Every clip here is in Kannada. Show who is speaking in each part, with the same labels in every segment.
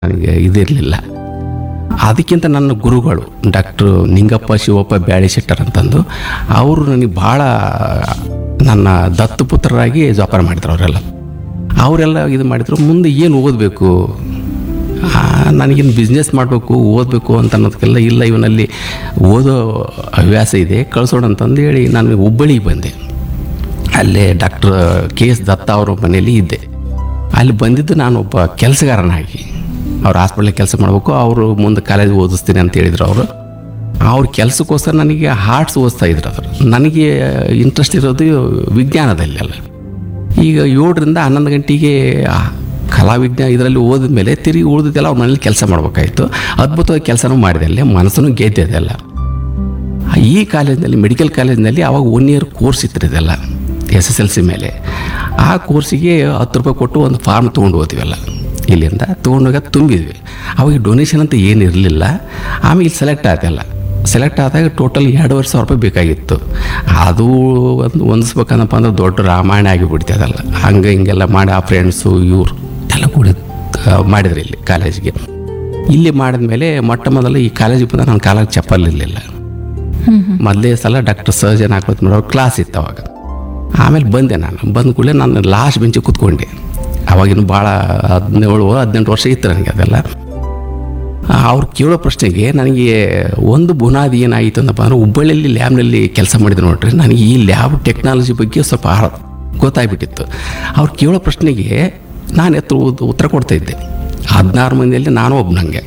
Speaker 1: ನನಗೆ ಇದಿರಲಿಲ್ಲ ಅದಕ್ಕಿಂತ ನನ್ನ ಗುರುಗಳು ಡಾಕ್ಟ್ರು ನಿಂಗಪ್ಪ ಶಿವಪ್ಪ ಬ್ಯಾಳಿಶೆಟ್ಟರ್ ಅಂತಂದು ಅವರು ನನಗೆ ಭಾಳ ನನ್ನ ದತ್ತುಪುತ್ರರಾಗಿ ಜೋಪಾನ ಮಾಡಿದ್ರು ಅವರೆಲ್ಲ ಅವರೆಲ್ಲ ಇದು ಮಾಡಿದ್ರು ಮುಂದೆ ಏನು ಓದಬೇಕು ನನಗೇನು ಬಿಸ್ನೆಸ್ ಮಾಡಬೇಕು ಓದಬೇಕು ಅಂತ ಅನ್ನೋದಕ್ಕೆಲ್ಲ ಇಲ್ಲ ಇವನಲ್ಲಿ ಓದೋ ಹವ್ಯಾಸ ಇದೆ ಕಳಿಸೋಣ ಅಂತಂದು ಹೇಳಿ ನಾನು ಹುಬ್ಬಳ್ಳಿಗೆ ಬಂದೆ ಅಲ್ಲೇ ಡಾಕ್ಟರ್ ಕೆ ಎಸ್ ದತ್ತ ಅವರ ಮನೆಯಲ್ಲಿ ಇದ್ದೆ ಅಲ್ಲಿ ಬಂದಿದ್ದು ನಾನು ಒಬ್ಬ ಕೆಲಸಗಾರನಾಗಿ ಅವ್ರ ಹಾಸ್ಪಿಟ್ಲಿಗೆ ಕೆಲಸ ಮಾಡಬೇಕು ಅವರು ಮುಂದೆ ಕಾಲೇಜ್ ಓದಿಸ್ತೀನಿ ಅಂತ ಹೇಳಿದ್ರು ಅವರು ಅವ್ರ ಕೆಲಸಕ್ಕೋಸ್ಕರ ನನಗೆ ಹಾರ್ಟ್ಸ್ ಓದಿಸ್ತಾ ಇದ್ರು ಅದ್ರ ನನಗೆ ಇಂಟ್ರೆಸ್ಟ್ ಇರೋದು ವಿಜ್ಞಾನದಲ್ಲಿ ಅಲ್ಲ ಈಗ ಏಳರಿಂದ ಹನ್ನೊಂದು ಗಂಟೆಗೆ ಆ ಕಲಾವಿಜ್ಞಾನ ಇದರಲ್ಲಿ ಓದಿದ ಮೇಲೆ ತಿರುಗಿ ಉಳಿದಿದ್ದೆಲ್ಲ ಅವ್ರ ಮನೇಲಿ ಕೆಲಸ ಮಾಡಬೇಕಾಯ್ತು ಅದ್ಭುತವಾಗಿ ಕೆಲಸನೂ ಮಾಡಿದೆ ಅಲ್ಲೇ ಮನಸ್ಸನ್ನು ಗೆದ್ದೆ ಅದೆಲ್ಲ ಈ ಕಾಲೇಜಿನಲ್ಲಿ ಮೆಡಿಕಲ್ ಕಾಲೇಜಿನಲ್ಲಿ ಅವಾಗ ಒನ್ ಇಯರ್ ಕೋರ್ಸ್ ಇತ್ತು ಇದೆಲ್ಲ ಎಸ್ ಎಸ್ ಎಲ್ ಸಿ ಮೇಲೆ ಆ ಕೋರ್ಸಿಗೆ ಹತ್ತು ರೂಪಾಯಿ ಕೊಟ್ಟು ಒಂದು ಫಾರ್ಮ್ ತೊಗೊಂಡು ಹೋಗ್ತೀವಲ್ಲ ಇಲ್ಲಿಂದ ತೊಗೊಂಡೋಗ ತುಂಬಿದ್ವಿ ಅವಾಗ ಡೊನೇಷನ್ ಅಂತ ಏನು ಇರಲಿಲ್ಲ ಆಮೇಲೆ ಇಲ್ಲಿ ಸೆಲೆಕ್ಟ್ ಆಯ್ತಲ್ಲ ಸೆಲೆಕ್ಟ್ ಆದಾಗ ಟೋಟಲ್ ಎರಡೂವರೆ ಸಾವಿರ ರೂಪಾಯಿ ಬೇಕಾಗಿತ್ತು ಅದು ಒಂದು ಹೊಂದಿಸ್ಬೇಕಂದಪ್ಪ ಅಂದ್ರೆ ದೊಡ್ಡ ರಾಮಾಯಣ ಆಗಿಬಿಡ್ತು ಅದೆಲ್ಲ ಹಂಗೆ ಹಿಂಗೆಲ್ಲ ಮಾಡಿ ಆ ಫ್ರೆಂಡ್ಸು ಇವರು ಎಲ್ಲ ಕೂಡಿ ಆ, ಮಾಡಿದ್ರು ಇಲ್ಲಿ ಕಾಲೇಜಿಗೆ ಇಲ್ಲಿ ಮಾಡಿದ್ಮೇಲೆ ಮೊಟ್ಟ ಮೊದಲು ಈ ಕಾಲೇಜಿಗೆ ಬಂದ ನನ್ನ ಕಾಲಾಗ ಚಪ್ಪಲ್ ಇರಲಿಲ್ಲ ಮೊದಲೇ ಸಲ ಡಾಕ್ಟರ್ ಸರ್ಜನ್ ಹಾಕೋದು ಮಾಡೋ ಕ್ಲಾಸ್ ಇತ್ತು ಅವಾಗ ಆಮೇಲೆ ಬಂದೆ ನಾನು ಬಂದ ಕೂಡಲೇ ನಾನು ಲಾಸ್ಟ್ ಬೆಂಚಿಗೆ ಕೂತ್ಕೊಂಡೆ ಅವಾಗಿನ್ನು ಭಾಳ ಹದಿನೇಳು ಹದಿನೆಂಟು ವರ್ಷ ಇತ್ತು ನನಗೆ ಅದೆಲ್ಲ ಅವ್ರು ಕೇಳೋ ಪ್ರಶ್ನೆಗೆ ನನಗೆ ಒಂದು ಬುನಾದಿ ಏನಾಯಿತು ಅಂದಪ್ಪ ಅಂದ್ರೆ ಹುಬ್ಬಳ್ಳಿಯಲ್ಲಿ ಲ್ಯಾಬ್ನಲ್ಲಿ ಕೆಲಸ ಮಾಡಿದ್ರು ನೋಡ್ರಿ ನನಗೆ ಈ ಲ್ಯಾಬ್ ಟೆಕ್ನಾಲಜಿ ಬಗ್ಗೆ ಸ್ವಲ್ಪ ಆ- ಗೊತ್ತಾಗ್ಬಿಟ್ಟಿತ್ತು ಅವ್ರು ಕೇಳೋ ಪ್ರಶ್ನೆಗೆ ನಾನು ಎತ್ತು ಉತ್ತರ ಕೊಡ್ತಾ ಇದ್ದೆ ಹದಿನಾರು ಮಂದಿಯಲ್ಲಿ ನಾನು ಒಬ್ಬ ನನಗೆ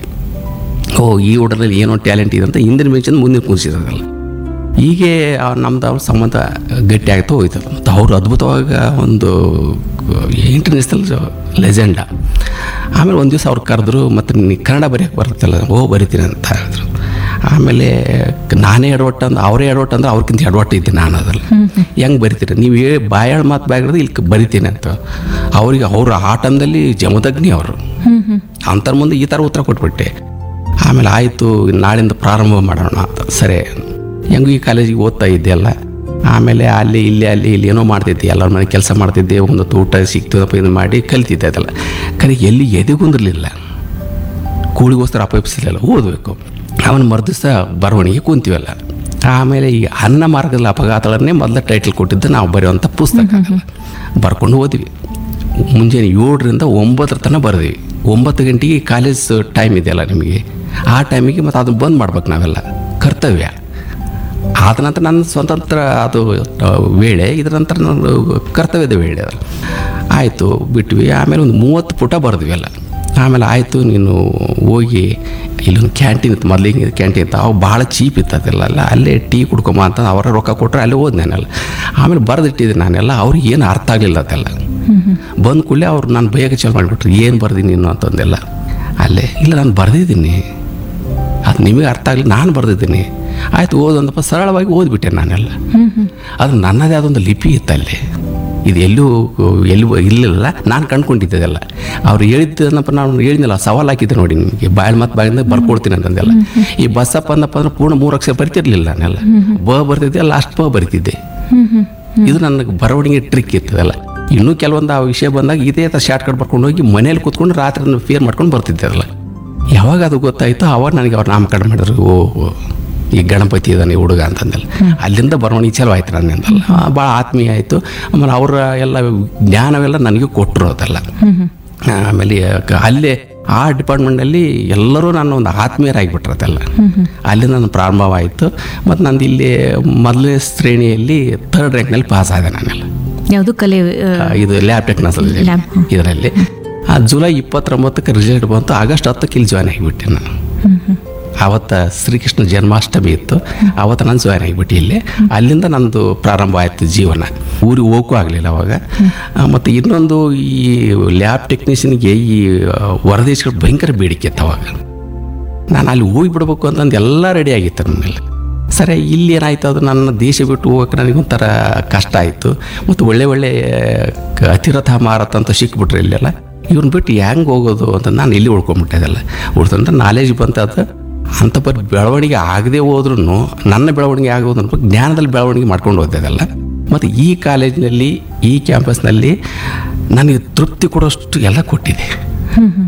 Speaker 1: ಓ ಈ ಹುಡುಗರಲ್ಲಿ ಏನೋ ಟ್ಯಾಲೆಂಟ್ ಇದೆ ಅಂತ ಹಿಂದಿನ ಬೆಂಚಿಂದ ಮುಂದಿನ ಕೂರಿಸಿದ್ರಲ್ಲ ಹೀಗೆ ನಮ್ದು ಅವ್ರ ಸಂಬಂಧ ಗಟ್ಟಿ ಆಗ್ತಾ ಹೋಯ್ತು ಮತ್ತು ಅವರು ಅದ್ಭುತವಾಗ ಒಂದು ಇಂಟರ್ನ್ಯಾಷನಲ್ ಲೆಜೆಂಡ ಆಮೇಲೆ ಒಂದು ದಿವಸ ಅವ್ರು ಕರೆದ್ರು ಮತ್ತು ನೀ ಕನ್ನಡ ಬರೆಯೋಕ್ಕೆ ಬರುತ್ತಲ್ಲ ಓ ಬರಿತೀನಿ ಅಂತ ಹೇಳಿದ್ರು ಆಮೇಲೆ ನಾನೇ ಎಡವಟ್ಟು ಅಂದ್ರೆ ಅವರೇ ಎಡವಟ್ಟು ಅಂದ್ರೆ ಅವ್ರಿಗಿಂತ ಎಡವಟ್ಟು ಇದ್ದೆ ನಾನು ಅದ್ರಲ್ಲಿ ಹೆಂಗೆ ಬರಿತೀರಿ ನೀವು ಏ ಬಾಯಾಳು ಮಾತು ಬಾಗಿರೋದು ಇಲ್ಲಿ ಬರಿತೀನಿ ಅಂತ ಅವ್ರಿಗೆ ಅವ್ರ ಆ ಟೈಮ್ದಲ್ಲಿ ಜಮದಗ್ನಿ ಅವರು ಅಂತರ ಮುಂದೆ ಈ ಥರ ಉತ್ತರ ಕೊಟ್ಬಿಟ್ಟೆ ಆಮೇಲೆ ಆಯಿತು ನಾಳಿಂದ ಪ್ರಾರಂಭ ಮಾಡೋಣ ಅಂತ ಸರಿ ಹೆಂಗೂ ಈ ಕಾಲೇಜಿಗೆ ಓದ್ತಾ ಇದ್ದೆಲ್ಲ ಆಮೇಲೆ ಅಲ್ಲಿ ಇಲ್ಲಿ ಅಲ್ಲಿ ಇಲ್ಲಿ ಏನೋ ಮಾಡ್ತಿದ್ದೆ ಎಲ್ಲರ ಮನೆ ಕೆಲಸ ಮಾಡ್ತಿದ್ದೆ ಒಂದು ಊಟ ಸಿಗ್ತದಪ್ಪ ಇದು ಮಾಡಿ ಕಲಿತಿದ್ದೆ ಅದೆಲ್ಲ ಕರೆ ಎಲ್ಲಿ ಎದೆಗುಂದಿರಲಿಲ್ಲ ಕೂಳಿಗೋಸ್ಕರ ಅಪೇಕ್ಷಿಸಲಿಲ್ಲ ಓದಬೇಕು ಅವನ ಮರುದಿವಸ ಬರವಣಿಗೆ ಕುಂತೀವಲ್ಲ ಆಮೇಲೆ ಈ ಅನ್ನ ಮಾರ್ಗದಲ್ಲಿ ಅಪಘಾತಗಳನ್ನೇ ಮೊದಲ ಟೈಟಲ್ ಕೊಟ್ಟಿದ್ದು ನಾವು ಬರೆಯುವಂಥ ಪುಸ್ತಕ ಅದೆಲ್ಲ. ಬರ್ಕೊಂಡು ಓದ್ವಿ ಮುಂಜಾನೆ ಏಳರಿಂದ ಒಂಬತ್ತರ ತನಕ ಬರೆದ್ವಿ ಒಂಬತ್ತು ಗಂಟೆಗೆ ಕಾಲೇಜ್ ಟೈಮ್ ಇದೆಯಲ್ಲ ನಿಮಗೆ ಆ ಟೈಮಿಗೆ ಮತ್ತು ಅದನ್ನು ಬಂದ್ ಮಾಡ್ಬೇಕು ನಾವೆಲ್ಲ ಕರ್ತವ್ಯ ಆದ ನಂತರ ನನ್ನ ಸ್ವತಂತ್ರ ಅದು ಆ, ವೇಳೆ ಇದರ ನಂತರ ನಾನು ಕರ್ತವ್ಯದ ವೇಳೆ ಅದು ಆಯಿತು ಬಿಟ್ವಿ ಆಮೇಲೆ ಒಂದು ಮೂವತ್ತು ಪುಟ ಬರೆದ್ವಿ ಎಲ್ಲ ಆಮೇಲೆ ಆಯಿತು ನೀನು ಹೋಗಿ ಇಲ್ಲೊಂದು ಕ್ಯಾಂಟೀನ್ ಇತ್ತು ಮೊದಲಿಗೆ ಕ್ಯಾಂಟೀನ್ ಇತ್ತು ಅವು ಭಾಳ ಚೀಪ್ ಇತ್ತು ಅದೆಲ್ಲ ಅಲ್ಲ ಅಲ್ಲೇ ಟೀ ಕುಡ್ಕೊಂಬ ಅಂತ ಅವರ ರೊಕ್ಕ ಕೊಟ್ಟರೆ ಅಲ್ಲೇ ಹೋದ್ ನಾನೆಲ್ಲ ಆಮೇಲೆ ಬರೆದಿಟ್ಟಿದ್ದೆ ನಾನೆಲ್ಲ ಅವ್ರಿಗೆ ಏನು ಅರ್ಥ ಆಗಲಿಲ್ಲ ಅದೆಲ್ಲ ಬಂದ ಕೂಡಲೇ ಅವ್ರು ನಾನು ಬೈಯೋಕೆ ಚಾಲು ಮಾಡಿಬಿಟ್ರು ಏನು ಬರ್ದೀನಿ ನೀನು ಅಂತಂದೆಲ್ಲ ಅಲ್ಲೇ ಇಲ್ಲ ನಾನು ಬರೆದಿದ್ದೀನಿ ಅದು ನಿಮಗೆ ಅರ್ಥ ಆಗಲಿ ನಾನು ಬರೆದಿದ್ದೀನಿ ಆಯ್ತು ಓದೊಂದಪ್ಪ ಸರಳವಾಗಿ ಓದ್ಬಿಟ್ಟೆ ನಾನೆಲ್ಲ ಅದು ನನ್ನದೇ ಆದೊಂದು ಲಿಪಿ ಇತ್ತು ಅಲ್ಲಿ ಇದು ಎಲ್ಲೂ ಎಲ್ಲೂ ಇರಲಿಲ್ಲ ನಾನು ಕಂಡ್ಕೊಂಡಿದ್ದೆ ಅದೆಲ್ಲ ಅವ್ರು ಹೇಳಿದ್ದನ್ನಪ್ಪ ನಾನು ಹೇಳಿದ್ನಲ್ಲ ಸವಾಲು ಹಾಕಿದ್ದೆ ನೋಡಿ ನಿಮಗೆ ಬಾಯ್ ಮತ್ತು ಬಾಯಿಂದ ಬರ್ಕೊಡ್ತೀನಿ ಅಂತಂದೆಲ್ಲ ಈ ಬಸ್ಸಪ್ಪ ಅಂದಪ್ಪ ಅಂದ್ರೆ ಪೂರ್ಣ ಮೂರು ಅಕ್ಷರ ಬರಿತಿರ್ಲಿಲ್ಲ ನಾನೆಲ್ಲ ಬ ಬರ್ತಿದ್ದೆ ಲಾಸ್ಟ್ ಬ ಬರಿತಿದ್ದೆ ಇದು ನನಗೆ ಬರವಣಿಗೆ ಟ್ರಿಕ್ ಇರ್ತದಲ್ಲ ಇನ್ನೂ ಕೆಲವೊಂದು ಆ ವಿಷಯ ಬಂದಾಗ ಇದೇ ಥರ ಶಾರ್ಟ್ ಕಟ್ ಬರ್ಕೊಂಡು ಹೋಗಿ ಮನೇಲಿ ಕೂತ್ಕೊಂಡು ರಾತ್ರಿ ಫೇರ್ ಮಾಡ್ಕೊಂಡು ಬರ್ತಿದ್ದೆ ಅದಲ್ಲ ಯಾವಾಗ ಅದು ಗೊತ್ತಾಯ್ತು ಅವಾಗ ನನಗೆ ಅವ್ರು ನಾಮಕರಣ ಮಾಡಿದ್ರು ಓ ಓ, ಈ ಗಣಪತಿ ಇದ್ದಾನೆ ಈ ಹುಡುಗ ಅಂತಂದೆಲ್ಲ ಅಲ್ಲಿಂದ ಬರವಣಿಗೆ ಚಲೋ ಆಯ್ತು ನನ್ನಿಂದಲ್ಲ ಭಾಳ ಆತ್ಮೀಯ ಆಯಿತು ಆಮೇಲೆ ಅವರ ಎಲ್ಲ ಜ್ಞಾನವೆಲ್ಲ ನನಗೆ ಕೊಟ್ಟರು ಅದೆಲ್ಲ ಆಮೇಲೆ ಕ- ಅಲ್ಲೇ ಆ ಡಿಪಾರ್ಟ್ಮೆಂಟಲ್ಲಿ ಎಲ್ಲರೂ ನಾನು ಒಂದು ಆತ್ಮೀಯರಾಗಿಬಿಟ್ರು ಅದೆಲ್ಲ ಅಲ್ಲಿ ನಾನು ಪ್ರಾರಂಭವಾಯಿತು ಮತ್ತು ನಂದು ಇಲ್ಲಿ ಮೊದಲನೇ ಶ್ರೇಣಿಯಲ್ಲಿ ಥರ್ಡ್ ರ್ಯಾಂಕ್ನಲ್ಲಿ ಪಾಸ್ ಆದೆ ನಾನೆಲ್ಲ
Speaker 2: ಯಾವುದು ಕಲೆ ಆ,
Speaker 1: ಆ, ಇದು ಲ್ಯಾಬ್ ಟೆಕ್ನಾಲಜಿ
Speaker 2: Lab.
Speaker 1: ಇದರಲ್ಲಿ ಆ ಜುಲೈ ಇಪ್ಪತ್ತೊಂಬತ್ತಕ್ಕೆ ರಿಸಲ್ಟ್ ಬಂತು ಆಗಸ್ಟ್ ಹತ್ತಕ್ಕೆ ಇಲ್ಲಿ ಜಾಯ್ನ್ ಆಗಿಬಿಟ್ಟೆ ನಾನು ಆವತ್ತ ಶ್ರೀಕೃಷ್ಣ ಜನ್ಮಾಷ್ಟಮಿ ಇತ್ತು ಆವತ್ತು ನಾನು ಜಾಯ್ನ್ ಆಗಿಬಿಟ್ಟು ಇಲ್ಲಿ ಅಲ್ಲಿಂದ ನಂದು ಪ್ರಾರಂಭ ಆಯಿತು ಜೀವನ ಊರಿಗೆ ಹೋಗೋಕ್ಕೂ ಆಗಲಿಲ್ಲ ಅವಾಗ ಮತ್ತು ಇನ್ನೊಂದು ಈ ಲ್ಯಾಬ್ ಟೆಕ್ನಿಷಿಯನ್ಗೆ ಈ ಆ, ಹೊರದೇಶಗಳು ಭಯಂಕರ ಬೇಡಿಕೆ ಇತ್ತು ಅವಾಗ ನಾನು ಅಲ್ಲಿ ಹೋಗಿ ಬಿಡ್ಬೇಕು ಅಂತಂದು ಎಲ್ಲ ರೆಡಿ ಆಗಿತ್ತು ನನ್ನಲ್ಲಿ ಸರಿ ಇಲ್ಲಿ ಏನಾಯ್ತು ಅದು ನನ್ನ ದೇಶ ಬಿಟ್ಟು ಹೋಗಕ್ಕೆ ನನಗೊಂಥರ ಕಷ್ಟ ಆಯಿತು ಮತ್ತು ಒಳ್ಳೆ ಒಳ್ಳೆ ಕ- ಅತಿರಥ ಮಾರತ ಅಂತ ಸಿಕ್ಬಿಟ್ರೆ ಇಲ್ಲೆಲ್ಲ ಇವ್ನ ಬಿಟ್ಟು ಹೆಂಗೆ ಹೋಗೋದು ಅಂತ ನಾನು ಇಲ್ಲಿ ಉಳ್ಕೊಂಬಿಟ್ಟೆ ಅದೆಲ್ಲ ಉಳ್ತಂದ್ರೆ ನಾಲೆಜ್ ಬಂತ ಅದು ಅಂಥ ಪರಿ ಬೆಳವಣಿಗೆ ಆಗದೆ ಹೋದ್ರೂ ನನ್ನ ಬೆಳವಣಿಗೆ ಆಗೋದು ಜ್ಞಾನದಲ್ಲಿ ಬೆಳವಣಿಗೆ ಮಾಡ್ಕೊಂಡು ಹೋಗ್ತದಲ್ಲ ಮತ್ತು ಈ ಕಾಲೇಜಿನಲ್ಲಿ ಈ ಕ್ಯಾಂಪಸ್ನಲ್ಲಿ ನನಗೆ ತೃಪ್ತಿ ಕೊಡೋಷ್ಟು ಎಲ್ಲ ಕೊಟ್ಟಿದೆ